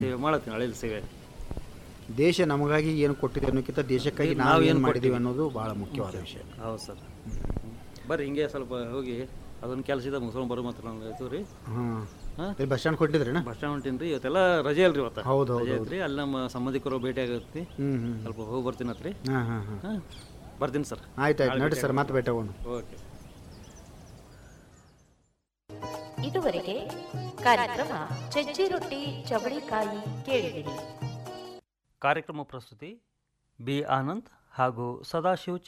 ಸೇವೆ ಮಾಡತ್ತೀನಿ ಹಳ್ಳಿ ಸೇವೆ ದೇಶ ನಮಗಾಗಿ ಏನು ಕೊಟ್ಟಿದೆ ಅನ್ನೋಕ್ಕಿಂತ ದೇಶಕ್ಕಾಗಿ ನಾವು ನಾವು ಏನ್ ಏನು ಮಾಡಿದೀವಿ ಕೊಟ್ಟಿವಿ? ಅನ್ನೋದು ಭಾಳ ಮುಖ್ಯವಾದ ವಿಷಯ ಹೌದು ಸರ್ ಬರ್ರಿ ಹಿಂಗೆ ಸ್ವಲ್ಪ ಹೋಗಿ ಅದೊಂದು ಕೆಲಸ ಇದೆ ಮುಗಿಸ್ಕೊಂಡು ಬರೋ ಮಾತ್ರ ನಂಗೆ ಆಯ್ತು ರೀ ಹಾಂ ಹಾಂ ಇಲ್ಲಿ ಬಸ್ ಸ್ಟ್ಯಾಂಡ್ ಕೊಟ್ಟಿದ್ರೇನ ಬಸ್ ಸ್ಟ್ಯಾಂಡ್ ಹೊಂಟೀನಿ ರೀ ಇವತ್ತೆಲ್ಲ ರಜೆ ಅಲ್ರಿ ಇವತ್ತು ಹೌದು, ಹೌದು, ರಜೆ ಐತ್ರಿ ಅಲ್ಲಿ ನಮ್ಮ ಸಂಬಂಧಿಕರು ಭೇಟಿ ಆಗತ್ತಿ ಹ್ಞೂ ಹ್ಞೂ ಸ್ವಲ್ಪ ಹೋಗಿ ಬರ್ತೀನಿ ರೀ ಹಾಂ ಹಾಂ ಹಾಂ ಹಾಂ ಬರ್ತೀನಿ ಸರ್ ಆಯ್ತು ಆಯ್ತು ನಡ್ರಿ ಸರ್ ಮತ್ತೆ ಭೇಟಿ ಆಗೋಣ ಓಕೆ ಇದುವರೆಗೆ ಕಾರ್ಯಕ್ರಮ ಚಜ್ಜಿ ರೊಟ್ಟಿ ಚವಳಿಕಾಯಿ ಕೇಳಿದಿರಿ ಕಾರ್ಯಕ್ರಮ ಪ್ರಸ್ತುತಿ ಬಿ ಆನಂದ್ ಹಾಗೂ ಸದಾಶಿವ್